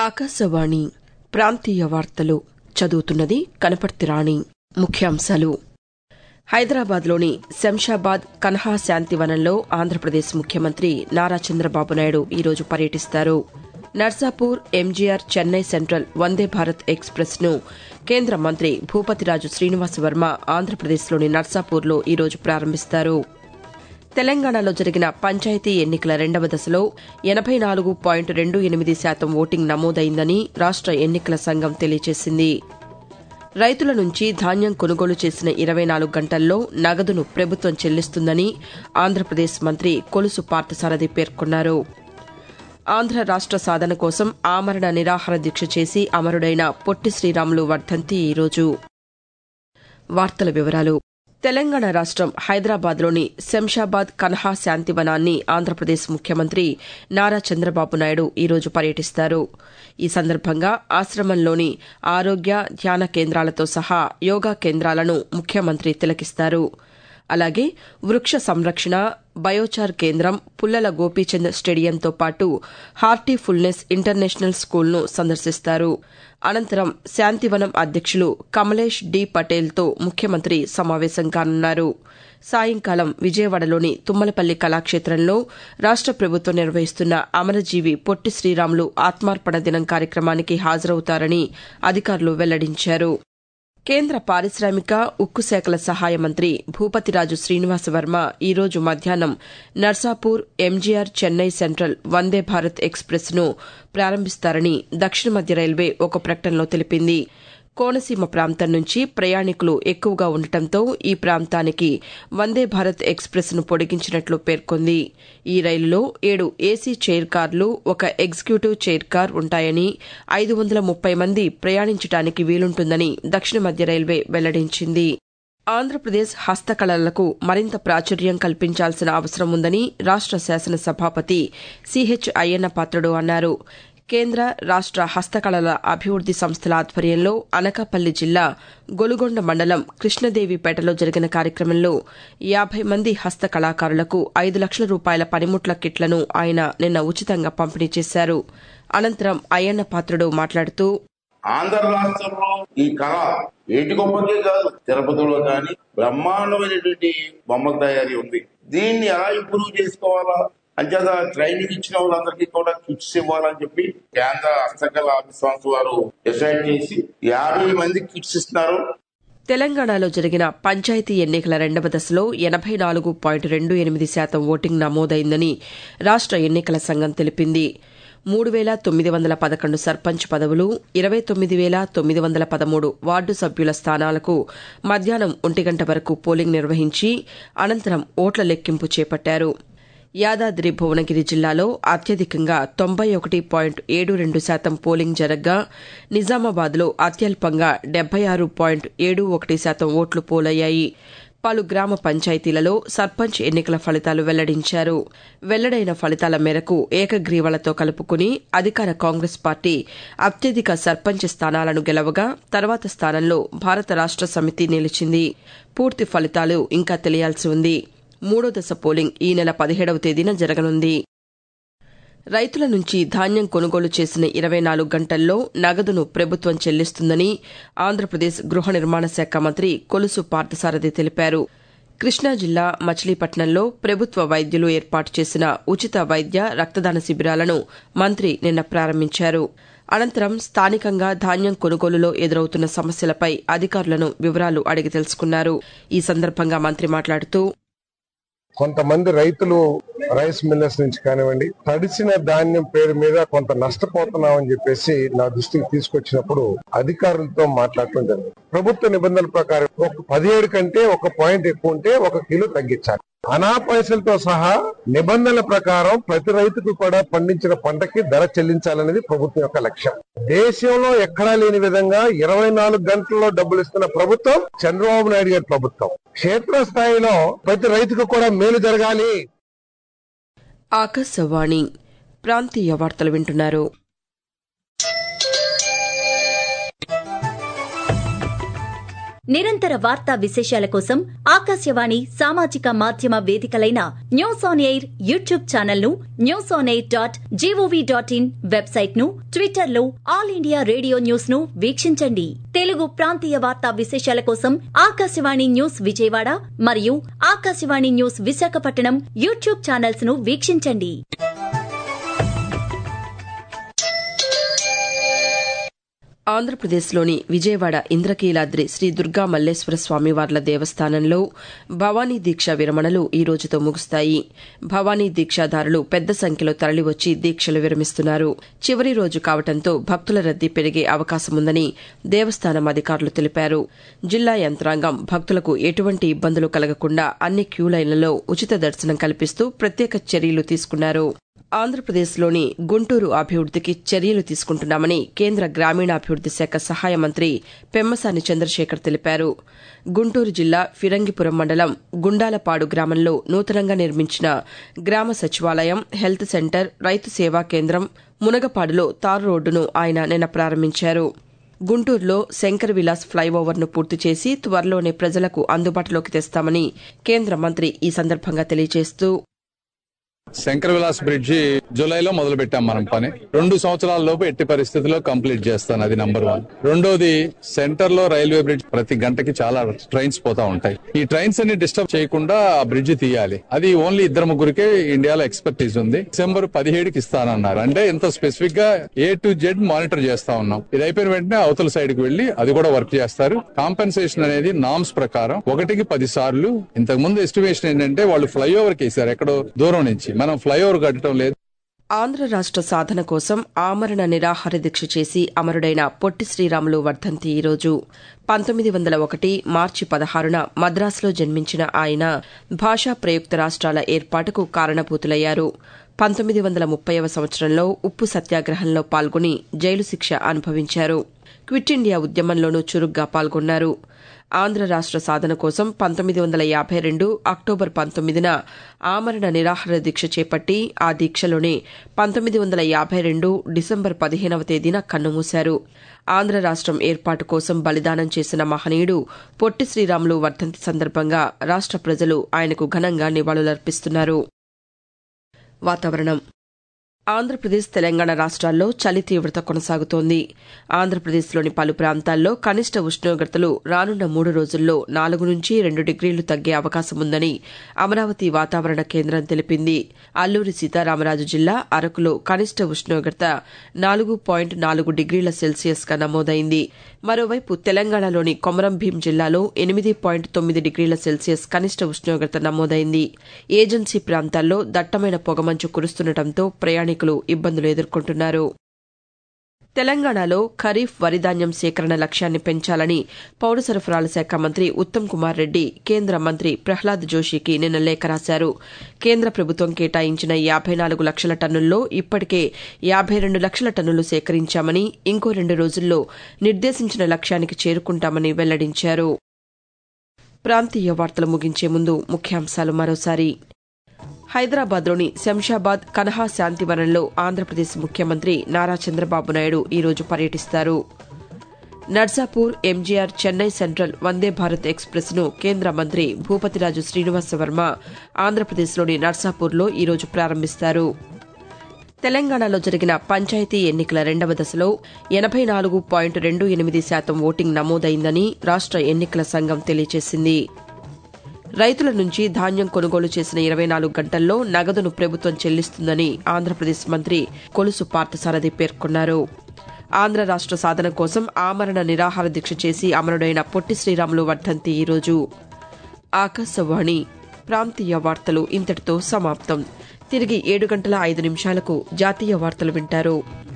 ఆకాశవాణి ప్రాంతీయ వార్తలు చదువుతున్నది కనపర్తి రాణి ముఖ్యాంశాలు హైదరాబాద్లోని శంషాబాద్ కన్హా శాంతివనంలో ఆంధ్రప్రదేశ్ ముఖ్యమంత్రి నారా చంద్రబాబు నాయుడు ఈరోజు పర్యటిస్తారు Narsapur MGR Chennai central Vande Bharat express ను కేంద్ర మంత్రి భూపతిరాజు శ్రీనివాస వర్మ ఆంధ్రప్రదేశ్లోని నర్సాపూర్లో ఈరోజు ప్రారంభిస్తారు తెలంగాణలో జరిగిన పంచాయతీ ఎన్నికల రెండవ దశలో ఎనబై నాలుగు పాయింట్ రెండు ఎనిమిది శాతం ఓటింగ్ నమోదైందని రాష్ట ఎన్నికల సంఘం తెలియజేసింది రైతుల నుంచి ధాన్యం కొనుగోలు చేసిన ఇరవై నాలుగు గంటల్లో నగదును ప్రభుత్వం చెల్లిస్తుందని ఆంధ్రప్రదేశ్ మంత్రి కొలుసు పార్థసారథి పేర్కొన్నారు ఆంధ్ర రాష్ట సాధన కోసం ఆమరణ నిరాహార దీక్ష చేసి అమరుడైన పొట్టి శ్రీరాములు వర్ధంతి ఈరోజు వార్తల వివరాలు తెలంగాణ రాష్టం హైదరాబాద్లోని శంషాబాద్ కన్హా శాంతివనాన్ని ఆంధ్రప్రదేశ్ ముఖ్యమంత్రి నారా చంద్రబాబు నాయుడు ఈరోజు పర్యటిస్తారు ఈ సందర్భంగా ఆశ్రమంలోని ఆరోగ్య ధ్యాన కేంద్రాలతో సహా యోగా కేంద్రాలను ముఖ్యమంత్రి తిలకిస్తారు అలాగే వృక్ష సంరక్షణ బయోచార్ కేంద్రం పుల్లల గోపీచంద్ స్టేడియంతో పాటు హార్టీఫుల్నెస్ ఇంటర్నేషనల్ స్కూల్ను సందర్శిస్తారు అనంతరం శాంతివనం అధ్యక్షులు కమలేష్ డి పటేల్తో ముఖ్యమంత్రి సమావేశం కానున్నారు సాయంకాలం విజయవాడలోని తుమ్మలపల్లి కళాక్షేత్రంలో రాష్ట ప్రభుత్వం నిర్వహిస్తున్న అమరజీవి పొట్టి శ్రీరాములు ఆత్మార్పణ దినం కార్యక్రమానికి హాజరవుతారని అధికారులు వెల్లడించారు కేంద్ర పారిశ్రామిక ఉక్కు శాఖల సహాయ మంత్రి భూపతిరాజు శ్రీనివాస వర్మ ఈరోజు మధ్యాహ్నం Narsapur MGR Chennai central Vande Bharat express ను ప్రారంభిస్తారని దక్షిణ మధ్య రైల్వే ఒక ప్రకటనలో తెలిపింది కోనసీమ ప్రాంతం నుంచి ప్రయాణికులు ఎక్కువగా ఉండటంతో ఈ ప్రాంతానికి వందే భారత్ ఎక్స్ప్రెస్ ను పొడిగించినట్లు పేర్కొంది ఈ రైలులో ఏడు ఏసీ చైర్ కార్లు ఒక ఎగ్జిక్యూటివ్ చైర్ కార్ ఉంటాయని ఐదు వందల ముప్పై మంది ప్రయాణించడానికి వీలుంటుందని దక్షిణ మధ్య రైల్వే వెల్లడించింది ఆంధ్రప్రదేశ్ హస్తకళలకు మరింత ప్రాచుర్యం కల్పించాల్సిన అవసరం ఉందని రాష్ట శాసన సభాపతి సిహెచ్ అయ్యన్న పాత్రుడు అన్నారు కేంద్ర రాష్ట హస్తకళల అభివృద్ది సంస్థల ఆధ్వర్యంలో అనకాపల్లి జిల్లా గొలుగొండ మండలం కృష్ణదేవిపేటలో జరిగిన కార్యక్రమంలో యాబై మంది హస్త కళాకారులకు ఐదు లక్షల రూపాయల పనిముట్ల కిట్లను ఆయన నిన్న ఉచితంగా పంపిణీ చేశారు అనంతరం అయ్యన్న పాత్రుడు మాట్లాడుతూ ఆంధ్ర రాష్ట్రంలో ఈ కళ ఏటి గొప్పకే కాదు తిరుపతిలో కానీ బ్రహ్మాండమైనటువంటి బొమ్మల తయారీ ఉంది దీన్ని ఎలా ఇంప్రూవ్ చేసుకోవాలా అంచేత ట్రైనింగ్ ఇచ్చిన వాళ్ళందరికీ కూడా కిట్స్ ఇవ్వాలని చెప్పి కేంద్ర హస్తకళ ఆఫీస్ సంస్థ వారు డిసైడ్ చేసి యాభై మంది కిట్స్ ఇస్తున్నారు తెలంగాణలో జరిగిన పంచాయతీ ఎన్నికల రెండవ దశలో ఎనబై నాలుగు పాయింట్ రెండు ఎనిమిది శాతం ఓటింగ్ నమోదైందని రాష్ట ఎన్నికల సంఘం తెలిపింది మూడు వేల తొమ్మిది వందల పదకొండు సర్పంచ్ పదవులు ఇరవై తొమ్మిది వేల తొమ్మిది వందల పదమూడు వార్డు సభ్యుల స్థానాలకు మధ్యాహ్నం ఒంటి గంట వరకు పోలింగ్ నిర్వహించి అనంతరం ఓట్ల లెక్కింపు చేపట్టారు యాదాద్రి భువనగిరి జిల్లాలో అత్యధికంగా తొంభై ఒకటి పాయింట్ ఏడు రెండు శాతం పోలింగ్ జరగ్గా నిజామాబాద్లో అత్యల్పంగా డెబ్బై ఆరు పాయింట్ ఏడు ఒకటి శాతం ఓట్లు పోలయ్యాయి పలు గ్రామ పంచాయతీలలో సర్పంచ్ ఎన్నికల ఫలితాలు వెల్లడించారు వెల్లడైన ఫలితాల మేరకు ఏకగ్రీవాలతో కలుపుకుని అధికార కాంగ్రెస్ పార్టీ అత్యధిక సర్పంచ్ స్థానాలను గెలవగా తర్వాత స్థానంలో భారత రాష్ట సమితి నిలిచింది పూర్తి ఫలితాలు ఇంకా తెలియాల్సి ఉంది మూడో దశ పోలింగ్ ఈ నెల పదిహేడవ తేదీన జరగనుంది రైతుల నుంచి ధాన్యం కొనుగోలు చేసిన ఇరవై నాలుగు గంటల్లో నగదును ప్రభుత్వం చెల్లిస్తుందని ఆంధ్రప్రదేశ్ గృహ నిర్మాణ శాఖ మంత్రి కొలుసు పార్థసారథి తెలిపారు కృష్ణా జిల్లా మచిలీపట్నంలో ప్రభుత్వ వైద్యులు ఏర్పాటు చేసిన ఉచిత వైద్య రక్తదాన శిబిరాలను మంత్రి నిన్న ప్రారంభించారు అనంతరం స్థానికంగా ధాన్యం కొనుగోలులో ఎదురవుతున్న సమస్యలపై అధికారులను వివరాలు అడిగి తెలుసుకున్నారు ఈ సందర్భంగా మంత్రి మాట్లాడుతూ కొంతమంది రైతులు రైస్ మిల్లర్స్ నుంచి కానివ్వండి తడిసిన ధాన్యం పేరు మీద కొంత నష్టపోతున్నామని చెప్పేసి నా దృష్టికి తీసుకొచ్చినప్పుడు అధికారులతో మాట్లాడటం జరిగింది ప్రభుత్వ నిబంధనల ప్రకారం ఒక పదిహేడు కంటే ఒక పాయింట్ ఎక్కువ ఉంటే ఒక కిలో తగ్గించాలి అనా పైసలతో సహా నిబంధనల ప్రకారం ప్రతి రైతుకు కూడా పండించిన పంటకి ధర చెల్లించాలనేది ప్రభుత్వం యొక్క లక్ష్యం దేశంలో ఎక్కడా లేని విధంగా ఇరవై నాలుగు గంటల్లో డబ్బులు ఇస్తున్న ప్రభుత్వం చంద్రబాబు నాయుడు గారి ప్రభుత్వం క్షేత్రస్థాయిలో ప్రతి రైతుకు కూడా మేలు జరగాలి ఆకాశవాణి ప్రాంతీయ వార్తలు వింటున్నారు నిరంతర వార్తా విశేషాల కోసం ఆకాశవాణి సామాజిక మాధ్యమ వేదికలైన news on air YouTube channel ను news on air dot G O V dot in website ను ట్విట్టర్ లో ఆల్ ఇండియా రేడియో న్యూస్ ను వీక్షించండి తెలుగు ప్రాంతీయ వార్తా విశేషాల కోసం ఆకాశవాణి న్యూస్ విజయవాడ మరియు Akashvani news Visakhapatnam YouTube channels ను వీక్షించండి ఆంధ్రప్రదేశ్లోని విజయవాడ ఇంద్రకీలాద్రి శ్రీ దుర్గా మల్లేశ్వర స్వామివార్ల దేవస్థానంలో భవానీ దీక్ష విరమణలు ఈ రోజుతో ముగుస్తాయి భవానీ దీక్షాదారులు పెద్ద సంఖ్యలో తరలివచ్చి దీక్షలు విరమిస్తున్నారు చివరి రోజు కావడంతో భక్తుల రద్దీ పెరిగే అవకాశముందని దేవస్థానం అధికారులు తెలిపారు జిల్లా యంత్రాంగం భక్తులకు ఎటువంటి ఇబ్బందులు కలగకుండా అన్ని క్యూ లైన్లలో ఉచిత దర్శనం కల్పిస్తూ ప్రత్యేక చర్యలు తీసుకున్నారు ఆంధ్రప్రదేశ్లోని గుంటూరు అభివృద్దికి చర్యలు తీసుకుంటున్నామని కేంద్ర గ్రామీణాభివృద్ది శాఖ సహాయ మంత్రి పెమ్మసాని చంద్రశేఖర్ తెలిపారు గుంటూరు జిల్లా ఫిరంగిపురం మండలం గుండాలపాడు గ్రామంలో నూతనంగా నిర్మించిన గ్రామ సచివాలయం హెల్త్ సెంటర్ రైతు సేవా కేంద్రం మునగపాడులో తారు రోడ్డును ఆయన నిన్న ప్రారంభించారు గుంటూరులో శంకర్ విలాస్ ఫ్లైఓవర్ను పూర్తి చేసి త్వరలోనే ప్రజలకు అందుబాటులోకి తెస్తామని కేంద్ర మంత్రి ఈ సందర్భంగా తెలియజేస్తూ శంకర్ విలాస్ బ్రిడ్జి జూలైలో మొదలు పెట్టాం మనం పని రెండు సంవత్సరాల లోపు ఎట్టి పరిస్థితుల్లో కంప్లీట్ చేస్తాను అది నంబర్ వన్ రెండోది సెంటర్ లో రైల్వే బ్రిడ్జ్ ప్రతి గంటకి చాలా ట్రైన్స్ పోతా ఉంటాయి ఈ ట్రైన్స్ అన్ని డిస్టర్బ్ చేయకుండా ఆ బ్రిడ్జ్ తీయాలి అది ఓన్లీ ఇద్దరు ముగ్గురికే ఇండియాలో ఎక్స్పర్టీస్ ఉంది డిసెంబర్ పదిహేడుకి ఇస్తానన్నారు అంటే ఎంత స్పెసిఫిక్ గా ఏ టు జెడ్ మానిటర్ చేస్తా ఉన్నాం ఇది అయిపోయిన వెంటనే అవతల సైడ్ కి వెళ్లి అది కూడా వర్క్ చేస్తారు కాంపెన్సేషన్ అనేది నామ్స్ ప్రకారం ఒకటికి పది సార్లు ఇంతకు ముందు ఎస్టిమేషన్ ఏంటంటే వాళ్ళు ఫ్లైఓవర్ కి వేసారు ఎక్కడో దూరం నుంచి మనం ఫ్లైఓవర్ కట్టడం లేదు ఆంధ్ర రాష్ట సాధన కోసం ఆమరణ నిరాహార దీక్ష చేసి అమరుడైన పొట్టి శ్రీరాములు వర్ధంతి ఈరోజు పంతొమ్మిది వందల ఒకటి మార్చి పదహారున మద్రాసులో జన్మించిన ఆయన భాషా ప్రయుక్త రాష్ట్రాల ఏర్పాటుకు కారణభూతులయ్యారు పంతొమ్మిది వందల ముప్పైవ సంవత్సరంలో ఉప్పు సత్యాగ్రహంలో పాల్గొని జైలు శిక్ష అనుభవించారు క్విట్ ఇండియా ఉద్యమంలోనూ చురుగ్గా పాల్గొన్నారు ఆంధ్ర రాష్ట సాధన కోసం పంతొమ్మిది వందల యాభై రెండు అక్టోబర్ పంతొమ్మిదిన ఆమరణ నిరాహార దీక్ష చేపట్టి ఆ దీక్షలోనే పంతొమ్మిది వందల యాభై రెండు డిసెంబర్ పదిహేనవ తేదీన కన్నుమూశారు ఆంధ్ర రాష్టం ఏర్పాటు కోసం బలిదానం చేసిన మహనీయుడు పొట్టి శ్రీరాములు వర్ధంతి సందర్భంగా రాష్ట ప్రజలు ఆయనకు ఘనంగా నివాళులర్పిస్తున్నారు వాతావరణం ఆంధ్రప్రదేశ్ తెలంగాణ రాష్ట్రాల్లో చలి తీవ్రత కొనసాగుతోంది ఆంధ్రప్రదేశ్లోని పలు ప్రాంతాల్లో కనిష్ట ఉష్ణోగ్రతలు రానున్న మూడు రోజుల్లో నాలుగు నుంచి రెండు డిగ్రీలు తగ్గే అవకాశం ఉందని అమరావతి వాతావరణ కేంద్రం తెలిపింది అల్లూరి సీతారామరాజు జిల్లా అరకులో కనిష్ట ఉష్ణోగ్రత నాలుగు పాయింట్ నాలుగు డిగ్రీల సెల్సియస్గా నమోదైంది మరోవైపు తెలంగాణలోని కొమరం భీం జిల్లాలో ఎనిమిది పాయింట్ తొమ్మిది డిగ్రీల సెల్సియస్ కనిష్ట ఉష్ణోగ్రత నమోదైంది ఏజెన్సీ ప్రాంతాల్లో దట్టమైన పొగమంచు కురుస్తుండటంతో ప్రయాణికులు ఇబ్బందులు ఎదుర్కొంటున్నారు తెలంగాణలో ఖరీఫ్ వరిధాన్యం సేకరణ లక్ష్యాన్ని పెంచాలని పౌర సరఫరాల శాఖ మంత్రి ఉత్తమ్ కుమార్ రెడ్డి కేంద్ర మంత్రి ప్రహ్లాద్ జోషికి నిన్న లేఖ రాశారు కేంద్ర ప్రభుత్వం కేటాయించిన యాబై నాలుగు లక్షల టన్నుల్లో ఇప్పటికే యాబై రెండు లక్షల టన్నులు సేకరించామని ఇంకో రెండు రోజుల్లో నిర్దేశించిన లక్ష్యానికి చేరుకుంటామని వెల్లడించారు ప్రాంతీయ వార్తలు ముగించే ముందు ముఖ్యాంశాలు మరోసారి హైదరాబాద్లోని శంషాబాద్ కనహా శాంతివనంలో ఆంధ్రప్రదేశ్ ముఖ్యమంత్రి నారా చంద్రబాబు నాయుడు ఈరోజు పర్యటిస్తారు నర్సాపూర్ ఎంజీఆర్ చెన్నై సెంట్రల్ వందే భారత్ ఎక్స్ప్రెస్ను కేంద్ర మంత్రి భూపతిరాజు శ్రీనివాసవర్మ ఆంధ్రప్రదేశ్లోని నర్సాపూర్లో ఈరోజు ప్రారంభిస్తారు తెలంగాణలో జరిగిన పంచాయతీ ఎన్నికల రెండవ దశలో ఎనబై నాలుగు పాయింట్ రెండు ఎనిమిది శాతం ఓటింగ్ నమోదైందని రాష్ట ఎన్నికల సంఘం తెలియజేసింది రైతుల నుంచి ధాన్యం కొనుగోలు చేసిన ఇరవై నాలుగు గంటల్లో నగదును ప్రభుత్వం చెల్లిస్తుందని ఆంధ్రప్రదేశ్ మంత్రి కొలుసు పార్థసారథి పేర్కొన్నారు ఆంధ్ర రాష్ట సాధన కోసం ఆమరణ నిరాహార దీక్ష చేసి అమరుడైన పొట్టి శ్రీరాములు వర్ధంతి ఈరోజు ఆకాశవాణి ప్రాంతీయ వార్తలు ఇంతటితో సమాప్తం తిరిగి ఏడు గంటల ఐదు నిమిషాలకు జాతీయ వార్తలు వింటారు